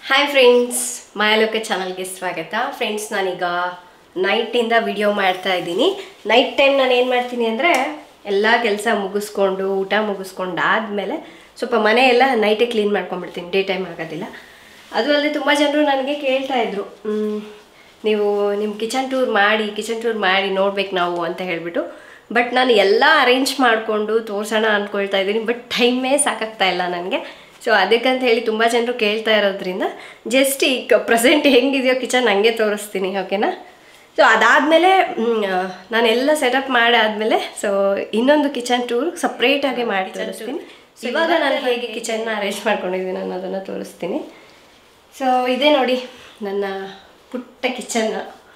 hi friends ಮಾಯಾಲೋಕ ಚಾನಲ್ಗೆ ಸ್ವಾಗತ friends ನಾನೀಗ ನೈಟಿಂದ ವಿಡಿಯೋ ಮಾಡ್ತಾ ಇದ್ದೀನಿ ನೈಟ್ ಟೈಮ್ ನಾನು ಏನು ಮಾಡ್ತೀನಿ ಅಂದರೆ ಎಲ್ಲ ಕೆಲಸ ಮುಗಿಸ್ಕೊಂಡು ಊಟ ಮುಗಿಸ್ಕೊಂಡು ಆದಮೇಲೆ ಸ್ವಲ್ಪ ಮನೆ ಎಲ್ಲ ನೈಟೇ ಕ್ಲೀನ್ ಮಾಡ್ಕೊಂಡ್ಬಿಡ್ತೀನಿ ಡೇ ಟೈಮ್ ಆಗೋದಿಲ್ಲ ಅದು ಅಲ್ಲದೆ ತುಂಬ ಜನರು ನನಗೆ ಕೇಳ್ತಾ ಇದ್ರು ಮ್, ನೀವು ನಿಮ್ಮ ಕಿಚನ್ ಟೂರ್ ಮಾಡಿ ಕಿಚನ್ ಟೂರ್ ಮಾಡಿ ನೋಡ್ಬೇಕು ನಾವು ಅಂತ ಹೇಳಿಬಿಟ್ಟು ಬಟ್ ನಾನು ಎಲ್ಲ ಅರೇಂಜ್ ಮಾಡಿಕೊಂಡು ತೋರ್ಸೋಣ ಅಂದ್ಕೊಳ್ತಾ ಇದ್ದೀನಿ ಬಟ್ ಟೈಮೇ ಸಾಕಾಗ್ತಾ ಇಲ್ಲ ನನಗೆ ಸೊ ಅದಕ್ಕಂತ ಹೇಳಿ ತುಂಬ ಜನರು ಕೇಳ್ತಾ ಇರೋದ್ರಿಂದ ಜಸ್ಟ್ ಈಗ ಪ್ರೆಸೆಂಟ್ ಹೆಂಗಿದೆಯೋ ಕಿಚನ್ ಹಂಗೆ ತೋರಿಸ್ತೀನಿ ಓಕೆನಾ ಸೊ ಅದಾದಮೇಲೆ ನಾನೆಲ್ಲ ಸೆಟಪ್ ಮಾಡಾದಮೇಲೆ ಸೊ ಇನ್ನೊಂದು ಕಿಚನ್ ಟೂರ್ ಸಪ್ರೇಟಾಗಿ ಮಾಡಿ ತೋರಿಸ್ತೀನಿ ಸೊ ಇವಾಗ ನಾನು ಹೇಗೆ ಕಿಚನ್ನ ಅರೇಂಜ್ ಮಾಡ್ಕೊಂಡಿದ್ದೀನಿ ಅನ್ನೋದನ್ನು ತೋರಿಸ್ತೀನಿ ಸೊ ಇದೇ ನೋಡಿ ನನ್ನ ಪುಟ್ಟ ಕಿಚನ್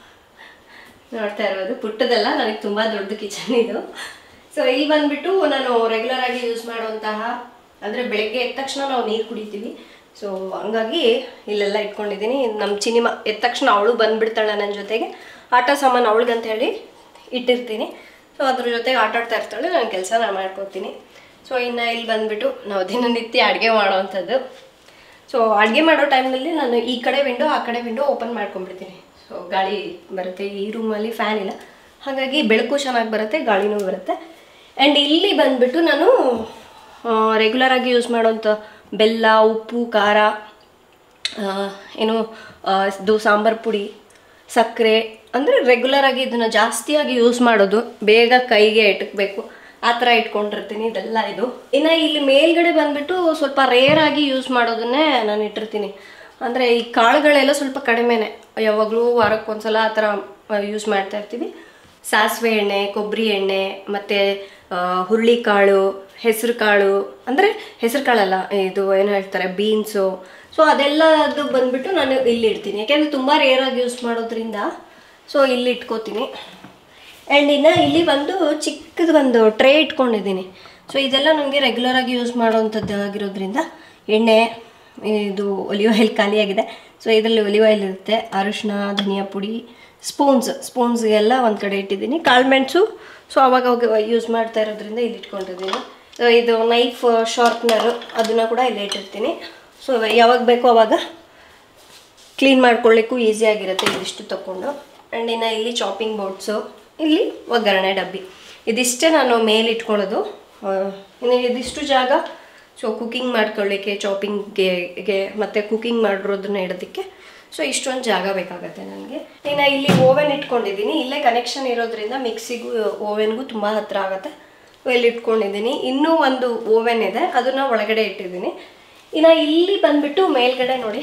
ನೋಡ್ತಾ ಇರೋದು ಪುಟ್ಟದಲ್ಲ ನನಗೆ ತುಂಬ ದೊಡ್ಡ ಕಿಚನ್ ಇದು ಸೊ ಇಲ್ಲಿ ಬಂದ್ಬಿಟ್ಟು ನಾನು ರೆಗ್ಯುಲರ್ ಆಗಿ ಯೂಸ್ ಮಾಡುವಂತಹ ಅಂದರೆ ಬೆಳಗ್ಗೆ ಎದ್ದ ತಕ್ಷಣ ನಾವು ನೀರು ಕುಡಿತೀವಿ ಸೊ ಹಂಗಾಗಿ ಇಲ್ಲೆಲ್ಲ ಇಟ್ಕೊಂಡಿದ್ದೀನಿ ನಮ್ಮ ಚಿನಿಮಾ ಎದ್ದ ತಕ್ಷಣ ಅವಳು ಬಂದ್ಬಿಡ್ತಾಳೆ ನನ್ನ ಜೊತೆಗೆ ಆಟ ಸಾಮಾನು ಅವಳಿಗಂತ ಹೇಳಿ ಇಟ್ಟಿರ್ತೀನಿ ಸೊ ಅದ್ರ ಜೊತೆಗೆ ಆಟ ಆಡ್ತಾ ಇರ್ತಾಳೆ ನಾನು ಕೆಲಸ ನಾನು ಮಾಡ್ಕೊತೀನಿ ಸೊ ಇನ್ನು ಇಲ್ಲಿ ಬಂದ್ಬಿಟ್ಟು ನಾವು ದಿನನಿತ್ಯ ಅಡುಗೆ ಮಾಡೋವಂಥದ್ದು ಸೊ ಅಡುಗೆ ಮಾಡೋ ಟೈಮ್ನಲ್ಲಿ ನಾನು ಈ ಕಡೆ ವಿಂಡೋ ಆ ಕಡೆ ವಿಂಡೋ ಓಪನ್ ಮಾಡ್ಕೊಂಡ್ಬಿಡ್ತೀನಿ ಸೊ ಗಾಳಿ ಬರುತ್ತೆ ಈ ರೂಮಲ್ಲಿ ಫ್ಯಾನ್ ಇಲ್ಲ ಹಾಗಾಗಿ ಬೆಳಕು ಚೆನ್ನಾಗಿ ಬರುತ್ತೆ ಗಾಳಿನೂ ಬರುತ್ತೆ ಆ್ಯಂಡ್ ಇಲ್ಲಿ ಬಂದ್ಬಿಟ್ಟು ನಾನು ರೆಗ್ಯುಲರ್ ಆಗಿ ಯೂಸ್ ಮಾಡೋಂಥ ಬೆಲ್ಲ ಉಪ್ಪು ಖಾರ ಆ, ಏನು ಆ, ಇದು ಸಾಂಬಾರು ಪುಡಿ ಸಕ್ಕರೆ ಅಂದರೆ ರೆಗ್ಯುಲರ್ ಆಗಿ ಇದನ್ನು ಜಾಸ್ತಿಯಾಗಿ ಯೂಸ್ ಮಾಡೋದು ಬೇಗ ಕೈಗೆ ಎಟಕಬೇಕು ಆ ಥರ ಇಟ್ಕೊಂಡಿರ್ತೀನಿ ಇದೆಲ್ಲ ಇದು ಇನ್ನು ಇಲ್ಲಿ ಮೇಲ್ಗಡೆ ಬಂದ್ಬಿಟ್ಟು ಸ್ವಲ್ಪ ರೇರ್ ಆಗಿ ಯೂಸ್ ಮಾಡೋದನ್ನೇ ನಾನು ಇಟ್ಟಿರ್ತೀನಿ ಅಂದರೆ ಈ ಕಾಳುಗಳೆಲ್ಲ ಸ್ವಲ್ಪ ಕಡಿಮೆನೆ ಯಾವಾಗಲೂ ವಾರಕ್ಕೆ ಒಂದ್ಸಲ ಆ ಥರ ಯೂಸ್ ಮಾಡ್ತಾ ಇರ್ತೀವಿ ಸಾಸಿವೆ ಎಣ್ಣೆ ಕೊಬ್ಬರಿ ಎಣ್ಣೆ ಮತ್ತು ಹುರುಳಿಕಾಳು ಹೆಸರು ಕಾಳು ಅಂದರೆ ಹೆಸರು ಕಾಳಲ್ಲ ಇದು ಏನು ಹೇಳ್ತಾರೆ ಬೀನ್ಸು ಸೊ ಅದೆಲ್ಲದು ಬಂದ್ಬಿಟ್ಟು ನಾನು ಇಲ್ಲಿ ಇಡ್ತೀನಿ ಯಾಕೆಂದರೆ ತುಂಬ ರೇರಾಗಿ ಯೂಸ್ ಮಾಡೋದ್ರಿಂದ ಸೊ ಇಲ್ಲಿ ಇಟ್ಕೋತೀನಿ ಆ್ಯಂಡ್ ಇನ್ನು ಇಲ್ಲಿ ಬಂದು ಚಿಕ್ಕದು ಒಂದು ಟ್ರೇ ಇಟ್ಕೊಂಡಿದ್ದೀನಿ ಸೊ ಇದೆಲ್ಲ ನನಗೆ ರೆಗ್ಯುಲರಾಗಿ ಯೂಸ್ ಮಾಡೋವಂಥದ್ದು ಆಗಿರೋದ್ರಿಂದ ಎಣ್ಣೆ ಇದು ಒಲಿವ್ ಆಯಿಲ್ ಖಾಲಿಯಾಗಿದೆ ಸೊ ಇದರಲ್ಲಿ ಒಲಿವ್ ಆಯಿಲ್ ಇರುತ್ತೆ ಅರಿಶಿನ ಧನಿಯಾ ಪುಡಿ ಸ್ಪೂನ್ಸ್ ಸ್ಪೂನ್ಸ್ಗೆಲ್ಲ ಒಂದು ಕಡೆ ಇಟ್ಟಿದ್ದೀನಿ ಕಾಳುಮೆಣಸು ಸೊ ಅವಾಗ ಅವಾಗ ಯೂಸ್ ಮಾಡ್ತಾ ಇರೋದ್ರಿಂದ ಇಲ್ಲಿ ಇಟ್ಕೊಂಡಿದ್ದೀನಿ ಸೊ ಇದು ನೈಫ್ ಶಾರ್ಪ್ನರು ಅದನ್ನು ಕೂಡ ಇಲ್ಲೇ ಇಟ್ಟಿರ್ತೀನಿ ಸೊ ಯಾವಾಗ ಬೇಕೋ ಅವಾಗ ಕ್ಲೀನ್ ಮಾಡ್ಕೊಳ್ಳಿಕ್ಕೂ ಈಸಿ ಆಗಿರುತ್ತೆ ಇದಿಷ್ಟು ತಗೊಂಡು ಆ್ಯಂಡ್ ಇನ್ನು ಇಲ್ಲಿ ಚಾಪಿಂಗ್ ಬೋರ್ಡ್ಸು ಇಲ್ಲಿ ಒಗ್ಗರಣೆ ಡಬ್ಬಿ ಇದಿಷ್ಟೇ ನಾನು ಮೇಲೆ ಇಟ್ಕೊಳ್ಳೋದು ಆ, ಇನ್ನು ಇದಿಷ್ಟು ಜಾಗ ಸೊ ಕುಕಿಂಗ್ ಮಾಡ್ಕೊಳ್ಳಿಕ್ಕೆ ಚಾಪಿಂಗ್ಗೆ ಮತ್ತು ಕುಕಿಂಗ್ ಮಾಡಿರೋದನ್ನ ಇಡೋದಕ್ಕೆ ಸೊ ಇಷ್ಟೊಂದು ಜಾಗ ಬೇಕಾಗತ್ತೆ ನನಗೆ ಇನ್ನು ಇಲ್ಲಿ ಓವೆನ್ ಇಟ್ಕೊಂಡಿದ್ದೀನಿ ಇಲ್ಲೇ ಕನೆಕ್ಷನ್ ಇರೋದ್ರಿಂದ ಮಿಕ್ಸಿಗೂ ಓವೆನ್ಗೂ ತುಂಬ ಹತ್ತಿರ ಆಗುತ್ತೆ ಸೊ ಇಲ್ಲಿ ಇಟ್ಕೊಂಡಿದ್ದೀನಿ ಇನ್ನೂ ಒಂದು ಓವೆನ್ ಇದೆ ಅದನ್ನು ಒಳಗಡೆ ಇಟ್ಟಿದ್ದೀನಿ ಇನ್ನು ಇಲ್ಲಿ ಬಂದ್ಬಿಟ್ಟು ಮೇಲ್ಗಡೆ ನೋಡಿ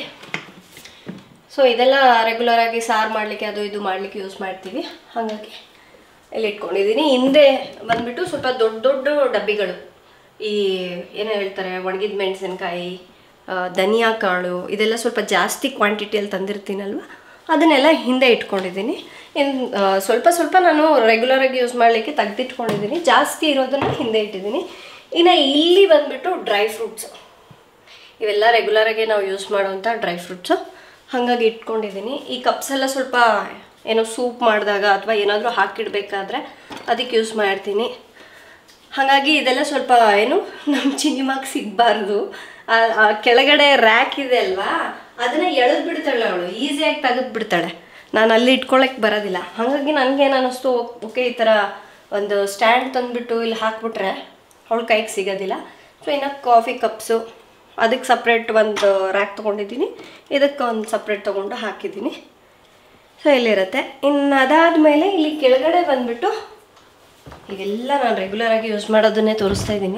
ಸೊ ಇದೆಲ್ಲ ರೆಗ್ಯುಲರ್ ಆಗಿ ಸಾರು ಮಾಡಲಿಕ್ಕೆ ಅದು ಇದು ಮಾಡಲಿಕ್ಕೆ ಯೂಸ್ ಮಾಡ್ತೀವಿ ಹಾಗಾಗಿ ಇಲ್ಲಿ ಇಟ್ಕೊಂಡಿದ್ದೀನಿ ಹಿಂದೆ ಬಂದ್ಬಿಟ್ಟು ಸ್ವಲ್ಪ ದೊಡ್ಡ ದೊಡ್ಡ ಡಬ್ಬಿಗಳು ಈ ಏನು ಹೇಳ್ತಾರೆ ಒಣಗಿದ ಮೆಣಸಿನ್ಕಾಯಿ ಧನಿಯಾ ಕಾಳು ಇದೆಲ್ಲ ಸ್ವಲ್ಪ ಜಾಸ್ತಿ ಕ್ವಾಂಟಿಟಿಯಲ್ಲಿ ತಂದಿರ್ತೀನಲ್ವ ಅದನ್ನೆಲ್ಲ ಹಿಂದೆ ಇಟ್ಕೊಂಡಿದ್ದೀನಿ ಇನ್ನು ಆ, ಸ್ವಲ್ಪ ಸ್ವಲ್ಪ ನಾನು ರೆಗ್ಯುಲರಾಗಿ ಯೂಸ್ ಮಾಡಲಿಕ್ಕೆ ತೆಗೆದಿಟ್ಕೊಂಡಿದ್ದೀನಿ ಜಾಸ್ತಿ ಇರೋದನ್ನು ಹಿಂದೆ ಇಟ್ಟಿದ್ದೀನಿ ಇನ್ನು ಇಲ್ಲಿ ಬಂದ್ಬಿಟ್ಟು ಡ್ರೈ ಫ್ರೂಟ್ಸು ಇವೆಲ್ಲ ರೆಗ್ಯುಲರಾಗಿ ನಾವು ಯೂಸ್ ಮಾಡುವಂಥ ಡ್ರೈ ಫ್ರೂಟ್ಸು ಹಾಗಾಗಿ ಇಟ್ಕೊಂಡಿದ್ದೀನಿ ಈ ಕಪ್ಸ್ ಎಲ್ಲ ಸ್ವಲ್ಪ ಏನೋ ಸೂಪ್ ಮಾಡಿದಾಗ ಅಥವಾ ಏನಾದರೂ ಹಾಕಿಡಬೇಕಾದ್ರೆ ಅದಕ್ಕೆ ಯೂಸ್ ಮಾಡ್ತೀನಿ ಹಾಗಾಗಿ ಇದೆಲ್ಲ ಸ್ವಲ್ಪ ಏನು ನಮ್ಮ ಚಿನಿಮಾಗೆ ಸಿಗಬಾರ್ದು ಆ ಕೆಳಗಡೆ ರ್ಯಾಕ್ ಇದೆ ಅಲ್ವಾ ಅದನ್ನು ಎಳೆದು ಬಿಡ್ತಾಳೆ ಅವಳು ಈಸಿಯಾಗಿ ತೆಗೆದು ಬಿಡ್ತಾಳೆ ನಾನು ಅಲ್ಲಿ ಇಟ್ಕೊಳಕ್ಕೆ ಬರೋದಿಲ್ಲ ಹಾಗಾಗಿ ನನಗೇನು ಅನ್ನಿಸ್ತು ಓಕೆ ಈ ಥರ ಒಂದು ಸ್ಟ್ಯಾಂಡ್ ತಂದುಬಿಟ್ಟು ಇಲ್ಲಿ ಹಾಕ್ಬಿಟ್ರೆ ಅವಳ ಕೈಗೆ ಸಿಗೋದಿಲ್ಲ ಸೊ ಇನ್ನು ಕಾಫಿ ಕಪ್ಸು ಅದಕ್ಕೆ ಸಪ್ರೇಟ್ ಒಂದು ರ್ಯಾಕ್ ತೊಗೊಂಡಿದ್ದೀನಿ ಇದಕ್ಕೆ ಒಂದು ಸಪ್ರೇಟ್ ತೊಗೊಂಡು ಹಾಕಿದ್ದೀನಿ ಸೊ ಇಲ್ಲಿರುತ್ತೆ ಇನ್ನು ಅದಾದಮೇಲೆ ಇಲ್ಲಿ ಕೆಳಗಡೆ ಬಂದ್ಬಿಟ್ಟು ಇವೆಲ್ಲ ನಾನು ರೆಗ್ಯುಲರಾಗಿ ಯೂಸ್ ಮಾಡೋದನ್ನೇ ತೋರಿಸ್ತಾ ಇದ್ದೀನಿ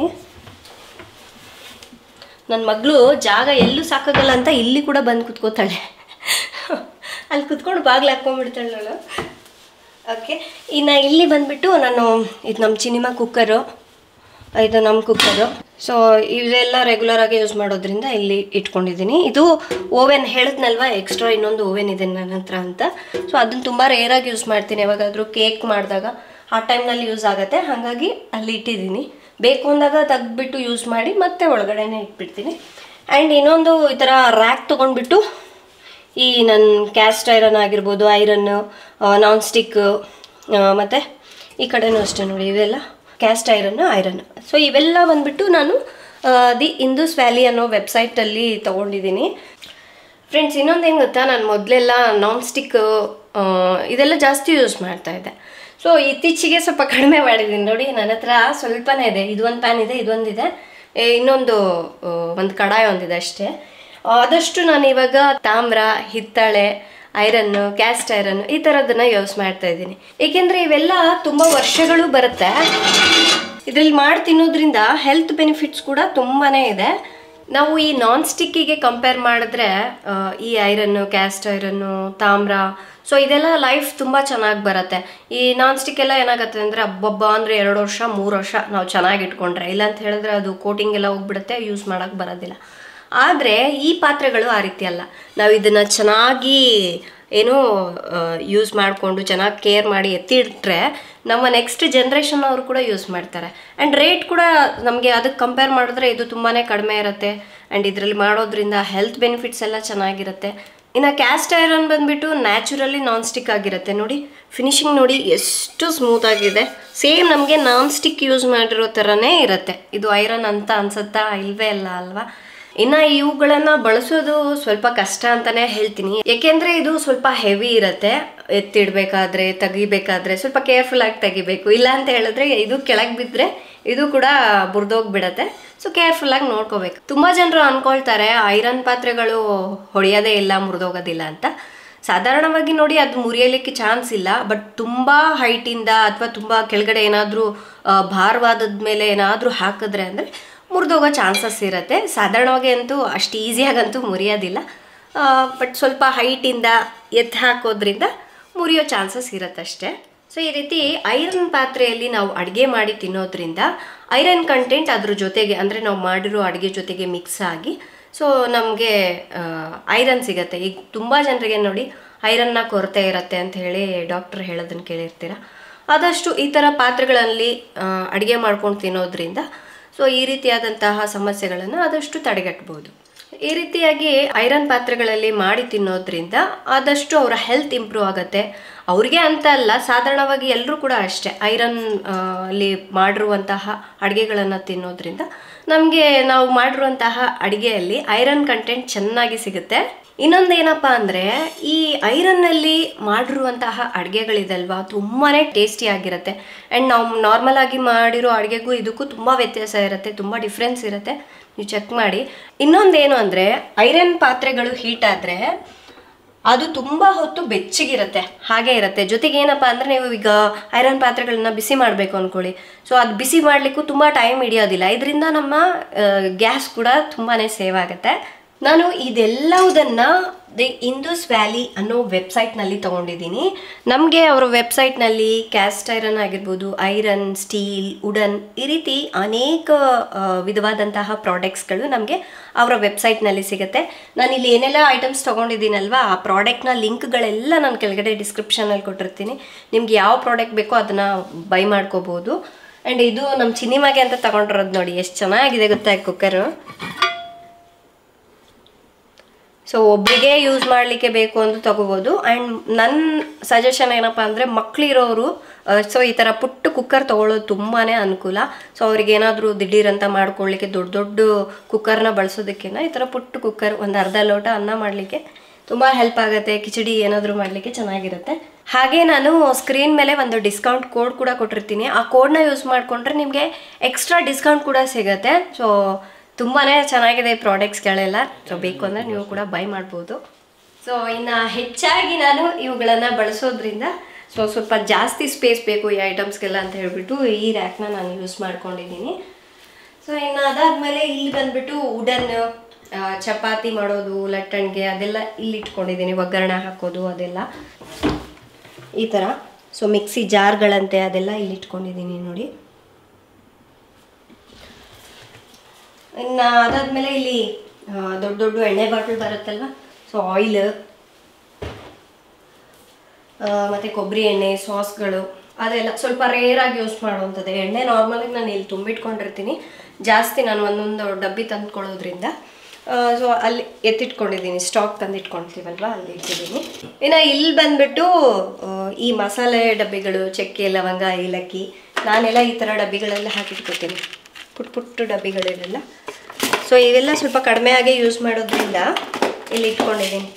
ನನ್ನ ಮಗಳು ಜಾಗ ಎಲ್ಲೂ ಸಾಕಾಗಲ್ಲ ಅಂತ ಇಲ್ಲಿ ಕೂಡ ಬಂದು ಕುತ್ಕೋತಾಳೆ ಅಲ್ಲಿ ಕುತ್ಕೊಂಡು ಬಾಗಿಲು ಹಾಕ್ಕೊಂಡ್ಬಿಡ್ತಾಳೆ ಅವಳು ಓಕೆ ಇನ್ನು ಇಲ್ಲಿ ಬಂದ್ಬಿಟ್ಟು ನಾನು ಇದು ನಮ್ಮ ಚಿನಿಮಾ ಕುಕ್ಕರು ಇದು ನಮ್ಮ ಕುಕ್ಕರು ಸೊ ಇವೆಲ್ಲ ರೆಗ್ಯುಲರ್ ಆಗಿ ಯೂಸ್ ಮಾಡೋದ್ರಿಂದ ಇಲ್ಲಿ ಇಟ್ಕೊಂಡಿದ್ದೀನಿ ಇದು ಓವೆನ್ ಹೇಳಿದ್ನಲ್ವ ಎಕ್ಸ್ಟ್ರಾ ಇನ್ನೊಂದು ಓವೆನ್ ಇದೆ ನನ್ನ ಹತ್ರ ಅಂತ ಸೊ ಅದನ್ನು ತುಂಬ ರೇರಾಗಿ ಯೂಸ್ ಮಾಡ್ತೀನಿ ಯಾವಾಗಾದರೂ ಕೇಕ್ ಮಾಡಿದಾಗ ಆ ಟೈಮ್ನಲ್ಲಿ ಯೂಸ್ ಆಗುತ್ತೆ ಹಾಗಾಗಿ ಅಲ್ಲಿ ಇಟ್ಟಿದ್ದೀನಿ ಬೇಕು ಅಂದಾಗ ತೆಗ್ದುಬಿಟ್ಟು ಯೂಸ್ ಮಾಡಿ ಮತ್ತೆ ಒಳಗಡೆನೇ ಇಟ್ಬಿಡ್ತೀನಿ ಆ್ಯಂಡ್ ಇನ್ನೊಂದು ಈ ಥರ ರ್ಯಾಕ್ ತೊಗೊಂಡ್ಬಿಟ್ಟು ಈ ನನ್ನ ಕ್ಯಾಸ್ಟ್ ಐರನ್ ಆಗಿರ್ಬೋದು ಐರನ್ನು ನಾನ್ ಸ್ಟಿಕ್ ಮತ್ತು ಈ ಕಡೆನೂ ಅಷ್ಟೇ ನೋಡಿ ಇವೆಲ್ಲ ಕ್ಯಾಸ್ಟ್ ಐರನ್ನು ಐರನ್ ಸೊ ಇವೆಲ್ಲ ಬಂದ್ಬಿಟ್ಟು ನಾನು ದಿ ಇಂದೂಸ್ ವ್ಯಾಲಿ ಅನ್ನೋ ವೆಬ್ಸೈಟಲ್ಲಿ ತೊಗೊಂಡಿದ್ದೀನಿ ಫ್ರೆಂಡ್ಸ್ ಇನ್ನೊಂದು ಏನು ಗೊತ್ತಾ ನಾನು ಮೊದಲೆಲ್ಲ ನಾನ್ ಸ್ಟಿಕ್ ಇದೆಲ್ಲ ಜಾಸ್ತಿ ಯೂಸ್ ಮಾಡ್ತಾ ಇದ್ದೆ ಸೊ ಇತ್ತೀಚೆಗೆ ಸ್ವಲ್ಪ ಕಡಿಮೆ ಮಾಡಿದ್ದೀನಿ ನೋಡಿ ನನ್ನ ಹತ್ರ ಸ್ವಲ್ಪನೇ ಇದೆ ಇದೊಂದು ಪ್ಯಾನ್ ಇದೆ ಇದೊಂದಿದೆ ಏ, ಇನ್ನೊಂದು ಆ, ಒಂದು ಕಡಾಯಿ ಒಂದಿದೆ ಅಷ್ಟೇ ಆದಷ್ಟು ನಾನು ಇವಾಗ ತಾಮ್ರ ಹಿತ್ತಾಳೆ ಐರನ್ನು ಕ್ಯಾಸ್ಟ್ ಐರನ್ ಈ ಥರದನ್ನ ಯೂಸ್ ಮಾಡ್ತಾ ಇದ್ದೀನಿ ಏಕೆಂದರೆ ಇವೆಲ್ಲ ತುಂಬ ವರ್ಷಗಳು ಬರುತ್ತೆ ಇದರಲ್ಲಿ ಮಾಡಿ ತಿನ್ನೋದ್ರಿಂದ ಹೆಲ್ತ್ ಬೆನಿಫಿಟ್ಸ್ ಕೂಡ ತುಂಬಾ ಇದೆ ನಾವು ಈ ನಾನ್ ಸ್ಟಿಕ್ಕಿಗೆ ಕಂಪೇರ್ ಮಾಡಿದ್ರೆ ಆ, ಈ ಐರನ್ನು ಕ್ಯಾಸ್ಟ್ ಐರನ್ನು ತಾಮ್ರ ಸೊ ಇದೆಲ್ಲ ಲೈಫ್ ತುಂಬ ಚೆನ್ನಾಗಿ ಬರುತ್ತೆ ಈ ನಾನ್ ಸ್ಟಿಕ್ ಎಲ್ಲ ಏನಾಗುತ್ತೆ ಅಂದರೆ ಅಬ್ಬಬ್ಬ ಅಂದರೆ ಎರಡು ವರ್ಷ ಮೂರು ವರ್ಷ ನಾವು ಚೆನ್ನಾಗಿ ಇಟ್ಕೊಂಡ್ರೆ ಇಲ್ಲ ಅಂತ ಹೇಳಿದ್ರೆ ಅದು ಕೋಟಿಂಗ್ ಎಲ್ಲ ಹೋಗ್ಬಿಡುತ್ತೆ ಯೂಸ್ ಮಾಡೋಕ್ಕೆ ಬರೋದಿಲ್ಲ ಆದರೆ ಈ ಪಾತ್ರೆಗಳು ಆ ರೀತಿ ಅಲ್ಲ ನಾವು ಇದನ್ನು ಚೆನ್ನಾಗಿ ಏನು ಯೂಸ್ ಮಾಡಿಕೊಂಡು ಚೆನ್ನಾಗಿ ಕೇರ್ ಮಾಡಿ ಎತ್ತಿಟ್ರೆ ನಮ್ಮ ನೆಕ್ಸ್ಟ್ ಜನ್ರೇಷನ್ ಅವರು ಕೂಡ ಯೂಸ್ ಮಾಡ್ತಾರೆ ಆ್ಯಂಡ್ ರೇಟ್ ಕೂಡ ನಮಗೆ ಅದಕ್ಕೆ ಕಂಪೇರ್ ಮಾಡಿದ್ರೆ ಇದು ತುಂಬಾ ಕಡಿಮೆ ಇರುತ್ತೆ ಆ್ಯಂಡ್ ಇದರಲ್ಲಿ ಮಾಡೋದ್ರಿಂದ ಹೆಲ್ತ್ ಬೆನಿಫಿಟ್ಸ್ ಎಲ್ಲ ಚೆನ್ನಾಗಿರುತ್ತೆ ಇನ್ನು ಕ್ಯಾಸ್ಟ್ ಐರನ್ ಬಂದ್ಬಿಟ್ಟು ನ್ಯಾಚುರಲಿ ನಾನ್ ಸ್ಟಿಕ್ ಆಗಿರುತ್ತೆ ನೋಡಿ ಫಿನಿಶಿಂಗ್ ನೋಡಿ ಎಷ್ಟು ಸ್ಮೂತ್ ಆಗಿದೆ ಸೇಮ್ ನಮಗೆ ನಾನ್ ಸ್ಟಿಕ್ ಯೂಸ್ ಮಾಡಿರೋ ಥರನೇ ಇರುತ್ತೆ ಇದು ಐರನ್ ಅಂತ ಅನ್ಸುತ್ತಾ ಇಲ್ವೇ ಇಲ್ಲ ಅಲ್ವಾ ಇನ್ನ ಇವುಗಳನ್ನ ಬಳಸೋದು ಸ್ವಲ್ಪ ಕಷ್ಟ ಅಂತಾನೆ ಹೇಳ್ತೀನಿ ಯಾಕೆಂದ್ರೆ ಇದು ಸ್ವಲ್ಪ ಹೆವಿ ಇರುತ್ತೆ ಎತ್ತಿಡ್ಬೇಕಾದ್ರೆ ತೆಗಿಬೇಕಾದ್ರೆ ಸ್ವಲ್ಪ ಕೇರ್ಫುಲ್ ಆಗಿ ತೆಗಿಬೇಕು ಇಲ್ಲ ಅಂತ ಹೇಳಿದ್ರೆ ಇದು ಕೆಳಗೆ ಬಿದ್ದರೆ ಇದು ಕೂಡ ಬುರ್ದೋಗ್ಬಿಡತ್ತೆ ಸೊ ಕೇರ್ಫುಲ್ ಆಗಿ ನೋಡ್ಕೋಬೇಕು ತುಂಬಾ ಜನರು ಅನ್ಕೊಳ್ತಾರೆ ಐರನ್ ಪಾತ್ರೆಗಳು ಹೊಡೆಯೋದೇ ಇಲ್ಲ ಮುರಿದೋಗೋದಿಲ್ಲ ಅಂತ ಸಾಧಾರಣವಾಗಿ ನೋಡಿ ಅದು ಮುರಿಯಲಿಕ್ಕೆ ಚಾನ್ಸ್ ಇಲ್ಲ ಬಟ್ ತುಂಬ ಹೈಟಿಂದ ಅಥವಾ ತುಂಬ ಕೆಳಗಡೆ ಏನಾದರೂ ಭಾರವಾದದ ಮೇಲೆ ಏನಾದರೂ ಹಾಕಿದ್ರೆ ಅಂದರೆ ಮುರಿದೋಗೋ ಚಾನ್ಸಸ್ ಇರುತ್ತೆ ಸಾಧಾರಣವಾಗಿ ಅಂತೂ ಅಷ್ಟು ಈಸಿಯಾಗಂತೂ ಮುರಿಯೋದಿಲ್ಲ ಬಟ್ ಸ್ವಲ್ಪ ಹೈಟಿಂದ ಎತ್ತು ಹಾಕೋದ್ರಿಂದ ಮುರಿಯೋ ಚಾನ್ಸಸ್ ಇರುತ್ತಷ್ಟೇ ಸೊ ಈ ರೀತಿ ಐರನ್ ಪಾತ್ರೆಯಲ್ಲಿ ನಾವು ಅಡುಗೆ ಮಾಡಿ ತಿನ್ನೋದ್ರಿಂದ ಐರನ್ ಕಂಟೆಂಟ್ ಅದ್ರ ಜೊತೆಗೆ ಅಂದರೆ ನಾವು ಮಾಡಿರೋ ಅಡುಗೆ ಜೊತೆಗೆ ಮಿಕ್ಸ್ ಆಗಿ ಸೊ ನಮಗೆ ಐರನ್ ಸಿಗತ್ತೆ ಈಗ ತುಂಬ ಜನರಿಗೆ ನೋಡಿ ಐರನ್ನ ಕೊರತೆ ಇರುತ್ತೆ ಅಂತ ಹೇಳಿ ಡಾಕ್ಟರ್ ಹೇಳೋದನ್ನು ಕೇಳಿರ್ತೀರ ಆದಷ್ಟು ಈ ಥರ ಪಾತ್ರೆಗಳಲ್ಲಿ ಅಡುಗೆ ಮಾಡ್ಕೊಂಡು ತಿನ್ನೋದ್ರಿಂದ ಸೊ ಈ ರೀತಿಯಾದಂತಹ ಸಮಸ್ಯೆಗಳನ್ನು ಆದಷ್ಟು ತಡೆಗಟ್ಟಬಹುದು ಈ ರೀತಿಯಾಗಿ ಐರನ್ ಪಾತ್ರೆಗಳಲ್ಲಿ ಮಾಡಿ ತಿನ್ನೋದ್ರಿಂದ ಆದಷ್ಟು ಅವರ ಹೆಲ್ತ್ ಇಂಪ್ರೂವ್ ಆಗುತ್ತೆ ಅವ್ರಿಗೆ ಅಂತ ಅಲ್ಲ ಸಾಧಾರಣವಾಗಿ ಎಲ್ಲರೂ ಕೂಡ ಅಷ್ಟೇ ಐರನ್ ಅಲ್ಲಿ ಮಾಡಿರುವಂತಹ ಅಡುಗೆಗಳನ್ನು ತಿನ್ನೋದ್ರಿಂದ ನಮಗೆ ನಾವು ಮಾಡಿರುವಂತಹ ಅಡುಗೆಯಲ್ಲಿ ಐರನ್ ಕಂಟೆಂಟ್ ಚೆನ್ನಾಗಿ ಸಿಗುತ್ತೆ ಇನ್ನೊಂದು ಏನಪ್ಪ ಅಂದರೆ ಈ ಐರನ್ನಲ್ಲಿ ಮಾಡಿರುವಂತಹ ಅಡುಗೆಗಳಿದಲ್ವಾ ತುಂಬಾ ಟೇಸ್ಟಿ ಆಗಿರುತ್ತೆ ಆ್ಯಂಡ್ ನಾವು ನಾರ್ಮಲ್ ಆಗಿ ಮಾಡಿರೋ ಅಡುಗೆಗೂ ಇದಕ್ಕೂ ತುಂಬ ವ್ಯತ್ಯಾಸ ಇರುತ್ತೆ ತುಂಬ ಡಿಫ್ರೆನ್ಸ್ ಇರುತ್ತೆ ನೀವು ಚೆಕ್ ಮಾಡಿ ಇನ್ನೊಂದೇನು ಅಂದರೆ ಐರನ್ ಪಾತ್ರೆಗಳು ಹೀಟ್ ಆದರೆ ಅದು ತುಂಬ ಹೊತ್ತು ಬೆಚ್ಚಗಿರುತ್ತೆ ಹಾಗೆ ಇರುತ್ತೆ ಜೊತೆಗೆ ಏನಪ್ಪ ಅಂದರೆ ನೀವು ಈಗ ಐರನ್ ಪಾತ್ರೆಗಳನ್ನ ಬಿಸಿ ಮಾಡಬೇಕು ಅಂದ್ಕೊಳ್ಳಿ ಸೊ ಅದು ಬಿಸಿ ಮಾಡಲಿಕ್ಕೂ ತುಂಬ ಟೈಮ್ ಹಿಡಿಯೋದಿಲ್ಲ ಇದರಿಂದ ನಮ್ಮ ಗ್ಯಾಸ್ ಕೂಡ ತುಂಬಾ ಸೇವ್ ಆಗುತ್ತೆ ನಾನು ಇದೆಲ್ಲವುದನ್ನು ದಿ ಇಂದೂಸ್ ವ್ಯಾಲಿ ಅನ್ನೋ ವೆಬ್ಸೈಟ್ನಲ್ಲಿ ತೊಗೊಂಡಿದ್ದೀನಿ ನಮಗೆ ಅವರ ವೆಬ್ಸೈಟ್ನಲ್ಲಿ ಕ್ಯಾಸ್ಟ್ ಐರನ್ ಆಗಿರ್ಬೋದು ಐರನ್ ಸ್ಟೀಲ್ ವುಡನ್ ಈ ರೀತಿ ಅನೇಕ ಆ, ವಿಧವಾದಂತಹ ಪ್ರಾಡಕ್ಟ್ಸ್ಗಳು ನಮಗೆ ಅವರ ವೆಬ್ಸೈಟ್ನಲ್ಲಿ ಸಿಗುತ್ತೆ ನಾನು ಇಲ್ಲಿ ಏನೆಲ್ಲ ಐಟಮ್ಸ್ ತೊಗೊಂಡಿದ್ದೀನಲ್ವಾ ಆ ಪ್ರಾಡಕ್ಟ್ನ ಲಿಂಕ್ಗಳೆಲ್ಲ ನಾನು ಕೆಳಗಡೆ ಡಿಸ್ಕ್ರಿಪ್ಷನಲ್ಲಿ ಕೊಟ್ಟಿರ್ತೀನಿ ನಿಮ್ಗೆ ಯಾವ ಪ್ರಾಡಕ್ಟ್ ಬೇಕೋ ಅದನ್ನು ಬೈ ಮಾಡ್ಕೋಬೋದು ಆ್ಯಂಡ್ ಇದು ನಮ್ಮ ಚಿನಿಮಾಗೆ ಅಂತ ತಗೊಂಡಿರೋದು ನೋಡಿ ಎಷ್ಟು ಚೆನ್ನಾಗಿದೆ ಗೊತ್ತಾ ಕುಕ್ಕರು ಸೊ ಒಬ್ಬರಿಗೆ ಯೂಸ್ ಮಾಡಲಿಕ್ಕೆ ಬೇಕು ಅಂತ ತಗೋಬೋದು ಆ್ಯಂಡ್ ನನ್ನ ಸಜೆಷನ್ ಏನಪ್ಪ ಅಂದರೆ ಮಕ್ಕಳಿರೋರು ಸೊ ಈ ಥರ ಪುಟ್ಟ ಕುಕ್ಕರ್ ತೊಗೊಳ್ಳೋದು ತುಂಬಾ ಅನುಕೂಲ ಸೊ ಅವ್ರಿಗೆ ಏನಾದರೂ ದಿಢೀರಂತ ಮಾಡ್ಕೊಳ್ಳಿಕ್ಕೆ ದೊಡ್ಡ ದೊಡ್ಡ ಕುಕ್ಕರ್ನ ಬಳಸೋದಕ್ಕಿಂತ ಈ ಥರ ಪುಟ್ಟ ಕುಕ್ಕರ್ ಒಂದು ಅರ್ಧ ಲೋಟ ಅನ್ನ ಮಾಡಲಿಕ್ಕೆ ತುಂಬ ಹೆಲ್ಪ್ ಆಗುತ್ತೆ ಕಿಚಡಿ ಏನಾದರೂ ಮಾಡಲಿಕ್ಕೆ ಚೆನ್ನಾಗಿರುತ್ತೆ ಹಾಗೆ ನಾನು ಸ್ಕ್ರೀನ್ ಮೇಲೆ ಒಂದು ಡಿಸ್ಕೌಂಟ್ ಕೋಡ್ ಕೂಡ ಕೊಟ್ಟಿರ್ತೀನಿ ಆ ಕೋಡ್ನ ಯೂಸ್ ಮಾಡಿಕೊಂಡ್ರೆ ನಿಮಗೆ ಎಕ್ಸ್ಟ್ರಾ ಡಿಸ್ಕೌಂಟ್ ಕೂಡ ಸಿಗುತ್ತೆ ಸೊ ತುಂಬಾ ಚೆನ್ನಾಗಿದೆ ಈ ಪ್ರಾಡಕ್ಟ್ಸ್ಗಳೆಲ್ಲ ಸೊ ಬೇಕು ಅಂದರೆ ನೀವು ಕೂಡ ಬೈ ಮಾಡ್ಬೋದು ಸೊ ಇನ್ನು ಹೆಚ್ಚಾಗಿ ನಾನು ಇವುಗಳನ್ನು ಬಳಸೋದ್ರಿಂದ ಸೊ ಸ್ವಲ್ಪ ಜಾಸ್ತಿ ಸ್ಪೇಸ್ ಬೇಕು ಈ ಐಟಮ್ಸ್ಗೆಲ್ಲ ಅಂತ ಹೇಳ್ಬಿಟ್ಟು ಈ ರ್ಯಾಕ್ನ ನಾನು ಯೂಸ್ ಮಾಡ್ಕೊಂಡಿದ್ದೀನಿ ಸೊ ಇನ್ನು ಅದಾದಮೇಲೆ ಇಲ್ಲಿ ಬಂದ್ಬಿಟ್ಟು ವುಡನ್ ಚಪಾತಿ ಮಾಡೋದು ಲಟ್ಟಣಿಗೆ ಅದೆಲ್ಲ ಇಲ್ಲಿ ಇಟ್ಕೊಂಡಿದ್ದೀನಿ ಒಗ್ಗರಣೆ ಹಾಕೋದು ಅದೆಲ್ಲ ಈ ಥರ ಸೊ ಮಿಕ್ಸಿ ಜಾರ್ಗಳಂತೆ ಅದೆಲ್ಲ ಇಲ್ಲಿ ಇಟ್ಕೊಂಡಿದ್ದೀನಿ ನೋಡಿ ಇನ್ನು ಅದಾದಮೇಲೆ ಇಲ್ಲಿ ಆ, ದೊಡ್ಡ ದೊಡ್ಡ ಎಣ್ಣೆ ಬಾಟಲ್ ಬರುತ್ತಲ್ವ ಸೊ ಆಯಿಲ್ ಮತ್ತು ಕೊಬ್ಬರಿ ಎಣ್ಣೆ ಸಾಸ್ಗಳು ಅದೆಲ್ಲ ಸ್ವಲ್ಪ ರೇರಾಗಿ ಯೂಸ್ ಮಾಡುವಂಥದ್ದು ಎಣ್ಣೆ ನಾರ್ಮಲಾಗಿ ನಾನು ಇಲ್ಲಿ ತುಂಬಿಟ್ಕೊಂಡಿರ್ತೀನಿ ಜಾಸ್ತಿ ನಾನು ಒಂದೊಂದು ಡಬ್ಬಿ ತಂದ್ಕೊಳ್ಳೋದ್ರಿಂದ ಸೊ ಅಲ್ಲಿ ಎತ್ತಿಟ್ಕೊಂಡಿದ್ದೀನಿ ಸ್ಟಾಕ್ ತಂದಿಟ್ಕೊಳ್ತೀವಲ್ವ ಅಲ್ಲಿ ಇಟ್ಟಿದ್ದೀನಿ ಇನ್ನು ಇಲ್ಲಿ ಬಂದ್ಬಿಟ್ಟು ಆ, ಈ ಮಸಾಲೆ ಡಬ್ಬಿಗಳು ಚಕ್ಕೆ ಲವಂಗ ಏಲಕ್ಕಿ ನಾನೆಲ್ಲ ಈ ಥರ ಡಬ್ಬಿಗಳೆಲ್ಲ ಹಾಕಿಟ್ಕೊತೀನಿ ಪುಟ್ಟ ಪುಟ್ಟ ಡಬ್ಬಿಗಳೆಲ್ಲ ಸೊ ಇವೆಲ್ಲ ಸ್ವಲ್ಪ ಕಡಿಮೆ ಆಗಿ ಯೂಸ್ ಮಾಡೋದ್ರಿಂದ ಇಲ್ಲಿ ಇಟ್ಕೊಂಡಿದ್ದೀನಿ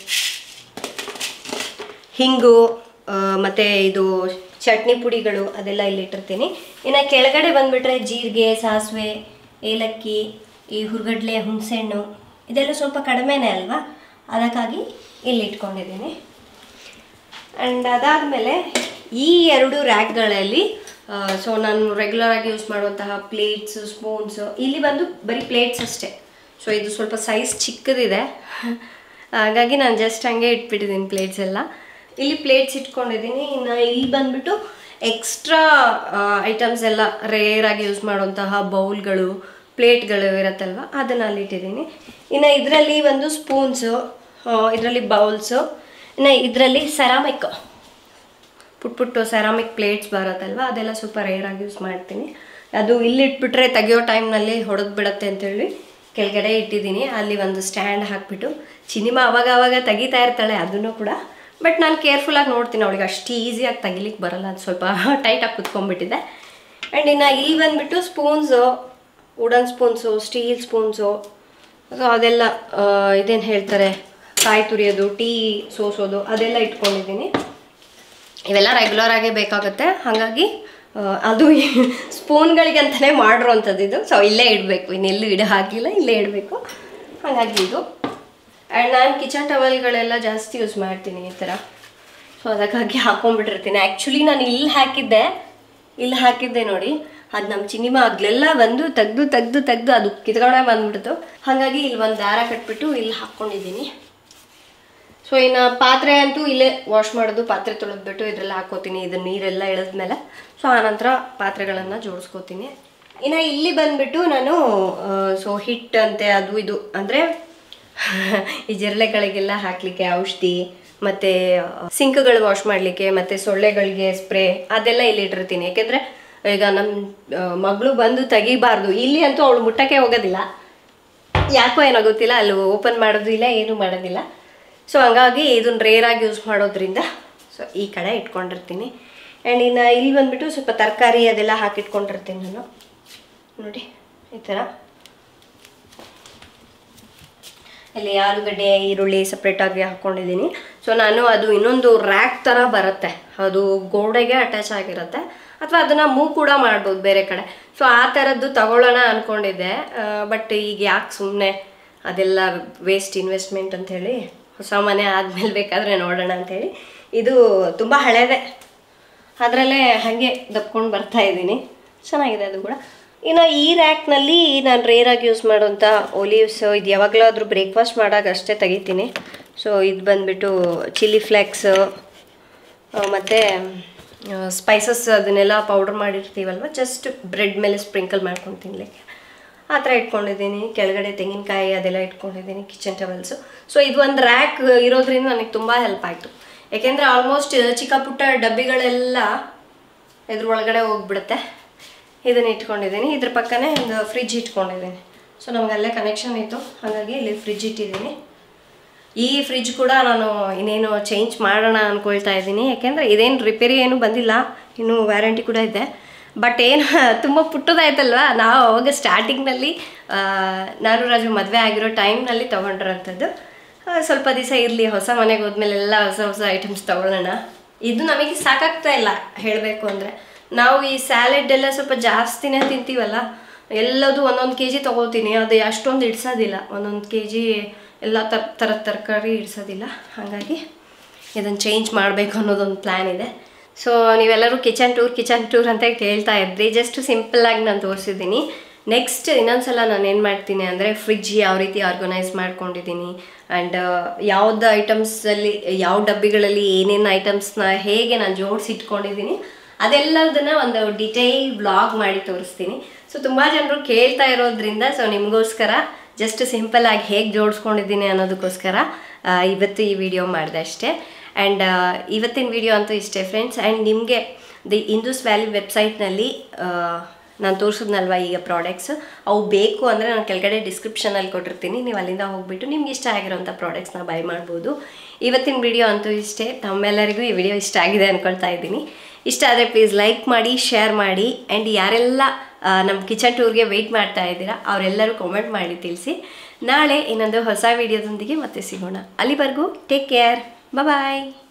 ಹಿಂಗು ಆ, ಮತ್ತೆ ಇದು ಚಟ್ನಿ ಪುಡಿಗಳು ಅದೆಲ್ಲ ಇಲ್ಲಿ ಇಟ್ಟಿರ್ತೀನಿ ಇನ್ನು ಕೆಳಗಡೆ ಬಂದ್ಬಿಟ್ರೆ ಜೀರಿಗೆ ಸಾಸಿವೆ ಏಲಕ್ಕಿ ಈ ಹುರ್ಗಡ್ಲೆ ಹುಣಸೆಹಣ್ಣು ಇದೆಲ್ಲ ಸ್ವಲ್ಪ ಕಡಿಮೆನೇ ಅಲ್ವಾ ಅದಕ್ಕಾಗಿ ಇಲ್ಲಿ ಇಟ್ಕೊಂಡಿದ್ದೀನಿ ಆ್ಯಂಡ್ ಅದಾದಮೇಲೆ ಈ ಎರಡು ರ್ಯಾಕ್ಗಳಲ್ಲಿ ಸೊ ನಾನು ರೆಗ್ಯುಲರ್ ಆಗಿ ಯೂಸ್ ಮಾಡುವಂತಹ ಪ್ಲೇಟ್ಸ್ ಸ್ಪೂನ್ಸು ಇಲ್ಲಿ ಬಂದು ಬರೀ ಪ್ಲೇಟ್ಸ್ ಅಷ್ಟೇ ಸೊ ಇದು ಸ್ವಲ್ಪ ಸೈಜ್ ಚಿಕ್ಕದಿದೆ ಹಾಗಾಗಿ ನಾನು ಜಸ್ಟ್ ಹಂಗೆ ಇಟ್ಬಿಟ್ಟಿದ್ದೀನಿ ಪ್ಲೇಟ್ಸ್ ಎಲ್ಲ ಇಲ್ಲಿ ಪ್ಲೇಟ್ಸ್ ಇಟ್ಕೊಂಡಿದ್ದೀನಿ ಇನ್ನು ಇಲ್ಲಿ ಬಂದ್ಬಿಟ್ಟು ಎಕ್ಸ್ಟ್ರಾ ಐಟಮ್ಸ್ ಎಲ್ಲ ರೇರ್ ಆಗಿ ಯೂಸ್ ಮಾಡುವಂತಹ ಬೌಲ್ಗಳು ಪ್ಲೇಟ್ಗಳು ಇರುತ್ತಲ್ವ ಅದನ್ನು ಅಲ್ಲಿ ಇಟ್ಟಿದ್ದೀನಿ ಇನ್ನು ಇದರಲ್ಲಿ ಒಂದು ಸ್ಪೂನ್ಸು ಇದರಲ್ಲಿ ಬೌಲ್ಸು ಇನ್ನು ಇದರಲ್ಲಿ ಸೆರಾಮಿಕ್ ಪುಟ್ ಪುಟ್ಟು ಸೆರಾಮಿಕ್ ಪ್ಲೇಟ್ಸ್ ಬರುತ್ತಲ್ವ ಅದೆಲ್ಲ ಸ್ವಲ್ಪ ರೇರಾಗಿ ಯೂಸ್ ಮಾಡ್ತೀನಿ ಅದು ಇಲ್ಲಿ ಇಟ್ಬಿಟ್ರೆ ತೆಗಿಯೋ ಟೈಮ್ನಲ್ಲಿ ಹೊಡೆದು ಬಿಡತ್ತೆ ಅಂತೇಳಿ ಕೆಳಗಡೆ ಇಟ್ಟಿದ್ದೀನಿ ಅಲ್ಲಿ ಒಂದು ಸ್ಟ್ಯಾಂಡ್ ಹಾಕ್ಬಿಟ್ಟು ಚಿನಿಮಾ ಅವಾಗ ಅವಾಗ ತೆಗಿತಾ ಇರ್ತಾಳೆ ಅದನ್ನು ಕೂಡ ಬಟ್ ನಾನು ಕೇರ್ಫುಲ್ಲಾಗಿ ನೋಡ್ತೀನಿ ಅವಳಿಗೆ ಅಷ್ಟು ಈಸಿಯಾಗಿ ತೆಗಿಲಿಕ್ಕೆ ಬರಲ್ಲ ಅದು ಸ್ವಲ್ಪ ಟೈಟಾಗಿ ಕುತ್ಕೊಂಡ್ಬಿಟ್ಟಿದೆ ಆ್ಯಂಡ್ ಇನ್ನು ಇಲ್ಲಿ ಬಂದುಬಿಟ್ಟು spoons wooden spoons steel spoons so ಅದೆಲ್ಲ ಇದೇನು ಹೇಳ್ತಾರೆ ಕಾಯಿ ತುರಿಯೋದು ಟೀ ಸೋಸೋದು ಅದೆಲ್ಲ ಇಟ್ಕೊಂಡಿದ್ದೀನಿ ಇವೆಲ್ಲ ರೆಗ್ಯುಲರ್ ಆಗೇ ಬೇಕಾಗುತ್ತೆ ಹಾಗಾಗಿ ಆ, ಅದು ಸ್ಪೂನ್ಗಳಿಗಂತಲೇ ಮಾಡಿರೋವಂಥದ್ದು ಇದು ಸೊ ಇಲ್ಲೇ ಇಡಬೇಕು ಇನ್ನೆಲ್ಲೂ ಇಡ ಹಾಕಿಲ್ಲ ಇಲ್ಲೇ ಇಡಬೇಕು ಹಾಗಾಗಿ ಇದು ಆ್ಯಂಡ್ ನಾನು ಕಿಚನ್ ಟವಲ್ಗಳೆಲ್ಲ ಜಾಸ್ತಿ ಯೂಸ್ ಮಾಡ್ತೀನಿ ಈ ಥರ ಸೊ ಅದಕ್ಕಾಗಿ ಹಾಕೊಂಡ್ಬಿಟ್ಟಿರ್ತೀನಿ ಆ್ಯಕ್ಚುಲಿ ನಾನು ಇಲ್ಲಿ ಹಾಕಿದ್ದೆ ಇಲ್ಲಿ ಹಾಕಿದ್ದೆ ನೋಡಿ ಅದು ನಮ್ಮ ಚಿನಿಮಾ ಆಗ್ಲೆಲ್ಲ ಬಂದು ತೆಗ್ದು ತೆಗ್ದು ತೆಗ್ದು ಅದು ಕಿತ್ಕೊಂಡೇ ಬಂದ್ಬಿಡ್ತು ಹಾಗಾಗಿ ಇಲ್ಲಿ ಒಂದು ದಾರ ಕಟ್ಬಿಟ್ಟು ಇಲ್ಲಿ ಹಾಕ್ಕೊಂಡಿದ್ದೀನಿ ಸೊ ಇನ್ನು ಪಾತ್ರೆ ಅಂತೂ ಇಲ್ಲೇ ವಾಶ್ ಮಾಡೋದು ಪಾತ್ರೆ ತೊಳೆದ್ಬಿಟ್ಟು ಇದ್ರಲ್ಲಿ ಹಾಕೋತೀನಿ ಇದು ನೀರೆಲ್ಲ ಇಳಿದ್ಮೇಲೆ ಸೊ ಆನಂತರ ಪಾತ್ರೆಗಳನ್ನು ಜೋಡಿಸ್ಕೋತೀನಿ ಇನ್ನು ಇಲ್ಲಿ ಬಂದ್ಬಿಟ್ಟು ನಾನು ಸೊ ಹಿಟ್ಟಂತೆ ಅದು ಇದು ಅಂದರೆ ಈ ಜಿರಳೆಗಳಿಗೆಲ್ಲ ಹಾಕಲಿಕ್ಕೆ ಔಷಧಿ ಮತ್ತು ಸಿಂಕ್ಗಳು ವಾಶ್ ಮಾಡಲಿಕ್ಕೆ ಮತ್ತು ಸೊಳ್ಳೆಗಳಿಗೆ ಸ್ಪ್ರೇ ಅದೆಲ್ಲ ಇಲ್ಲಿ ಇಟ್ಟಿರ್ತೀನಿ ಯಾಕೆಂದರೆ ಈಗ ನಮ್ಮ ಮಗಳು ಬಂದು ತೆಗಿಬಾರ್ದು ಇಲ್ಲಿ ಅಂತೂ ಅವಳು ಮುಟ್ಟಕ್ಕೆ ಹೋಗೋದಿಲ್ಲ ಯಾಕೋ ಏನೋ ಗೊತ್ತಿಲ್ಲ ಅಲ್ಲಿ ಓಪನ್ ಮಾಡೋದಿಲ್ಲ ಏನೂ ಮಾಡೋದಿಲ್ಲ ಸೊ ಹಂಗಾಗಿ ಇದನ್ನ ರೇರಾಗಿ ಯೂಸ್ ಮಾಡೋದ್ರಿಂದ ಸೊ ಈ ಕಡೆ ಇಟ್ಕೊಂಡಿರ್ತೀನಿ ಆ್ಯಂಡ್ ಇನ್ನು ಇಲ್ಲಿ ಬಂದ್ಬಿಟ್ಟು ಸ್ವಲ್ಪ ತರಕಾರಿ ಅದೆಲ್ಲ ಹಾಕಿಟ್ಕೊಂಡಿರ್ತೀನಿ ನಾನು ನೋಡಿ ಈ ಥರ ಇಲ್ಲಿ ಆಲೂಗಡ್ಡೆ ಈರುಳ್ಳಿ ಸಪ್ರೇಟಾಗಿ ಹಾಕ್ಕೊಂಡಿದ್ದೀನಿ ಸೊ ನಾನು ಅದು ಇನ್ನೊಂದು ರ್ಯಾಕ್ ಥರ ಬರುತ್ತೆ ಅದು ಗೋಡೆಗೆ ಅಟ್ಯಾಚ್ ಆಗಿರುತ್ತೆ ಅಥವಾ ಅದನ್ನು ಮೂವ್ ಕೂಡ ಮಾಡ್ಬೋದು ಬೇರೆ ಕಡೆ ಸೊ ಆ ಥರದ್ದು ತಗೊಳ್ಳೋಣ ಅಂದ್ಕೊಂಡಿದ್ದೆ ಬಟ್ ಈಗ ಯಾಕೆ ಸುಮ್ಮನೆ ಅದೆಲ್ಲ ವೇಸ್ಟ್ ಇನ್ವೆಸ್ಟ್ಮೆಂಟ್ ಅಂಥೇಳಿ ಹೊಸ ಮನೆ ಆದಮೇಲೆ ಬೇಕಾದರೆ ನೋಡೋಣ ಅಂಥೇಳಿ ಇದು ತುಂಬ ಹಳೇದೆ ಅದರಲ್ಲೇ ಹಾಗೆ ದಪ್ಕೊಂಡು ಬರ್ತಾ ಇದ್ದೀನಿ ಚೆನ್ನಾಗಿದೆ ಅದು ಕೂಡ ಇನ್ನು ಈ ರ್ಯಾಕ್ನಲ್ಲಿ ನಾನು ರೇರಾಗಿ ಯೂಸ್ ಮಾಡುವಂಥ ಒಲಿವ್ಸ್ ಇದು ಯಾವಾಗಲಾದರೂ ಬ್ರೇಕ್ಫಾಸ್ಟ್ ಮಾಡಾಗ ಅಷ್ಟೇ ತೆಗಿತೀನಿ ಸೊ ಇದು ಬಂದುಬಿಟ್ಟು ಚಿಲ್ಲಿ ಫ್ಲೆಕ್ಸ್ ಮತ್ತು ಸ್ಪೈಸಸ್ ಅದನ್ನೆಲ್ಲ ಪೌಡ್ರ್ ಮಾಡಿರ್ತೀವಲ್ವ ಜಸ್ಟ್ ಬ್ರೆಡ್ ಮೇಲೆ ಸ್ಪ್ರಿಂಕಲ್ ಮಾಡ್ಕೊಂಡು ತಿನ್ಲಿಕ್ಕೆ ಆ ಥರ ಇಟ್ಕೊಂಡಿದ್ದೀನಿ ಕೆಳಗಡೆ ತೆಂಗಿನಕಾಯಿ ಅದೆಲ್ಲ ಇಟ್ಕೊಂಡಿದ್ದೀನಿ ಕಿಚನ್ ಟವಲ್ಸು ಸೊ ಇದು ಒಂದು ರ್ಯಾಕ್ ಇರೋದ್ರಿಂದ ನನಗೆ ತುಂಬ ಹೆಲ್ಪ್ ಆಯಿತು ಯಾಕೆಂದರೆ ಆಲ್ಮೋಸ್ಟ್ ಚಿಕ್ಕ ಪುಟ್ಟ ಡಬ್ಬಿಗಳೆಲ್ಲ ಇದ್ರ ಒಳಗಡೆ ಹೋಗ್ಬಿಡುತ್ತೆ ಇದನ್ನ ಇಟ್ಕೊಂಡಿದ್ದೀನಿ ಇದ್ರ ಪಕ್ಕನೇ ಒಂದು ಫ್ರಿಜ್ ಇಟ್ಕೊಂಡಿದ್ದೀನಿ ಸೊ ನಮ್ಗೆ ಅಲ್ಲೇ ಕನೆಕ್ಷನ್ ಇತ್ತು ಹಾಗಾಗಿ ಇಲ್ಲಿ ಫ್ರಿಜ್ ಇಟ್ಟಿದ್ದೀನಿ ಈ ಫ್ರಿಜ್ ಕೂಡ ನಾನು ಇನ್ನೇನು ಚೇಂಜ್ ಮಾಡೋಣ ಅಂದ್ಕೊಳ್ತಾ ಇದ್ದೀನಿ ಯಾಕೆಂದರೆ ಇದೇನು ರಿಪೇರಿ ಏನು ಬಂದಿಲ್ಲ ಇನ್ನು ವ್ಯಾರಂಟಿ ಕೂಡ ಇದೆ ಬಟ್ ಏನು ತುಂಬ ಪುಟ್ಟದಾಯ್ತಲ್ವ ನಾವು ಅವಾಗ ಸ್ಟಾರ್ಟಿಂಗ್ನಲ್ಲಿ ನಾನು ರಾಜು ಮದುವೆ ಆಗಿರೋ ಟೈಮ್ನಲ್ಲಿ ತೊಗೊಂಡಿರೋಂಥದ್ದು ಆ, ಸ್ವಲ್ಪ ದಿವಸ ಇರಲಿ ಹೊಸ ಮನೆಗೆ ಹೋದ್ಮೇಲೆ ಎಲ್ಲ ಹೊಸ ಹೊಸ ಐಟಮ್ಸ್ ತೊಗೊಳ್ಳೋಣ ಇದು ನಮಗೆ ಸಾಕಾಗ್ತಾ ಇಲ್ಲ ಹೇಳಬೇಕು ಅಂದರೆ ನಾವು ಈ ಸ್ಯಾಲೆಡ್ ಎಲ್ಲ ಸ್ವಲ್ಪ ಜಾಸ್ತಿನೇ ತಿಂತೀವಲ್ಲ ಎಲ್ಲದು ಒಂದೊಂದು ಕೆ ಜಿ ತೊಗೋತೀನಿ ಅದು ಅಷ್ಟೊಂದು ಇಡ್ಸೋದಿಲ್ಲ ಒಂದೊಂದು ಕೆ ಜಿ ಎಲ್ಲ ಥರ ಥರದ ತರಕಾರಿ ಇಡ್ಸೋದಿಲ್ಲ ಹಾಗಾಗಿ ಇದನ್ನು ಚೇಂಜ್ ಮಾಡಬೇಕು ಅನ್ನೋದೊಂದು ಪ್ಲ್ಯಾನ್ ಇದೆ ಸೊ ನೀವೆಲ್ಲರೂ ಕಿಚನ್ ಟೂರ್ ಕಿಚನ್ ಟೂರ್ ಅಂತ ಕೇಳ್ತಾ ಇದ್ರಿ ಜಸ್ಟ್ ಸಿಂಪಲ್ಲಾಗಿ ನಾನು ತೋರಿಸಿದ್ದೀನಿ ನೆಕ್ಸ್ಟ್ ಇನ್ನೊಂದ್ಸಲ ನಾನು ಏನು ಮಾಡ್ತೀನಿ ಅಂದರೆ ಫ್ರಿಡ್ಜ್ ಯಾವ ರೀತಿ ಆರ್ಗನೈಸ್ ಮಾಡ್ಕೊಂಡಿದ್ದೀನಿ ಆ್ಯಂಡ್ ಯಾವ್ದು ಐಟಮ್ಸಲ್ಲಿ ಯಾವ ಡಬ್ಬಿಗಳಲ್ಲಿ ಏನೇನು ಐಟಮ್ಸ್ನ ಹೇಗೆ ನಾನು ಜೋಡಿಸಿ ಇಟ್ಕೊಂಡಿದ್ದೀನಿ ಅದೆಲ್ಲದನ್ನ ಒಂದು ಡಿಟೈಲ್ ಬ್ಲಾಗ್ ಮಾಡಿ ತೋರಿಸ್ತೀನಿ ಸೊ ತುಂಬ ಜನರು ಕೇಳ್ತಾ ಇರೋದ್ರಿಂದ ಸೊ ನಿಮಗೋಸ್ಕರ ಜಸ್ಟ್ ಸಿಂಪಲ್ ಆಗಿ ಹೇಗೆ ಜೋಡಿಸ್ಕೊಂಡಿದ್ದೀನಿ ಅನ್ನೋದಕ್ಕೋಸ್ಕರ ಆ, ಇವತ್ತು ಈ ವಿಡಿಯೋ ಮಾಡಿದೆ ಅಷ್ಟೇ ಆ್ಯಂಡ್ ಇವತ್ತಿನ ವಿಡಿಯೋ ಅಂತೂ ಇಷ್ಟೇ ಫ್ರೆಂಡ್ಸ್ ಆ್ಯಂಡ್ ನಿಮಗೆ ದಿ ಇಂದೂಸ್ ವ್ಯಾಲಿ ವೆಬ್ಸೈಟ್ನಲ್ಲಿ ನಾನು ತೋರಿಸಿದ್ನಲ್ವ ಈಗ ಪ್ರಾಡಕ್ಟ್ಸ್ ಅವು ಬೇಕು ಅಂದರೆ ನಾನು ಕೆಳಗಡೆ ಡಿಸ್ಕ್ರಿಪ್ಷನಲ್ಲಿ ಕೊಟ್ಟಿರ್ತೀನಿ ನೀವು ಅಲ್ಲಿಂದ ಹೋಗ್ಬಿಟ್ಟು ನಿಮ್ಗೆ ಇಷ್ಟ ಆಗಿರೋಂಥ ಪ್ರಾಡಕ್ಟ್ಸ್ನ ಬೈ ಮಾಡ್ಬೋದು ಇವತ್ತಿನ ವಿಡಿಯೋ ಅಂತೂ ಇಷ್ಟೇ ತಮ್ಮೆಲ್ಲರಿಗೂ ಈ ವಿಡಿಯೋ ಇಷ್ಟ ಆಗಿದೆ ಅಂದ್ಕೊಳ್ತಾ ಇದ್ದೀನಿ ಇಷ್ಟ ಆದರೆ ಪ್ಲೀಸ್ ಲೈಕ್ ಮಾಡಿ ಶೇರ್ ಮಾಡಿ ಆ್ಯಂಡ್ ಯಾರೆಲ್ಲ ಆ, ನಮ್ಮ ಕಿಚನ್ ಟೂರ್ಗೆ ವೆಯ್ಟ್ ಮಾಡ್ತಾ ಇದ್ದೀರಾ ಅವರೆಲ್ಲರೂ ಕಾಮೆಂಟ್ ಮಾಡಿ ತಿಳಿಸಿ ನಾಳೆ ಇನ್ನೊಂದು ಹೊಸ ವಿಡಿಯೋದೊಂದಿಗೆ ಮತ್ತೆ ಸಿಗೋಣ ಅಲ್ಲಿವರೆಗೂ ಟೇಕ್ ಕೇರ್ ಬಾಯ್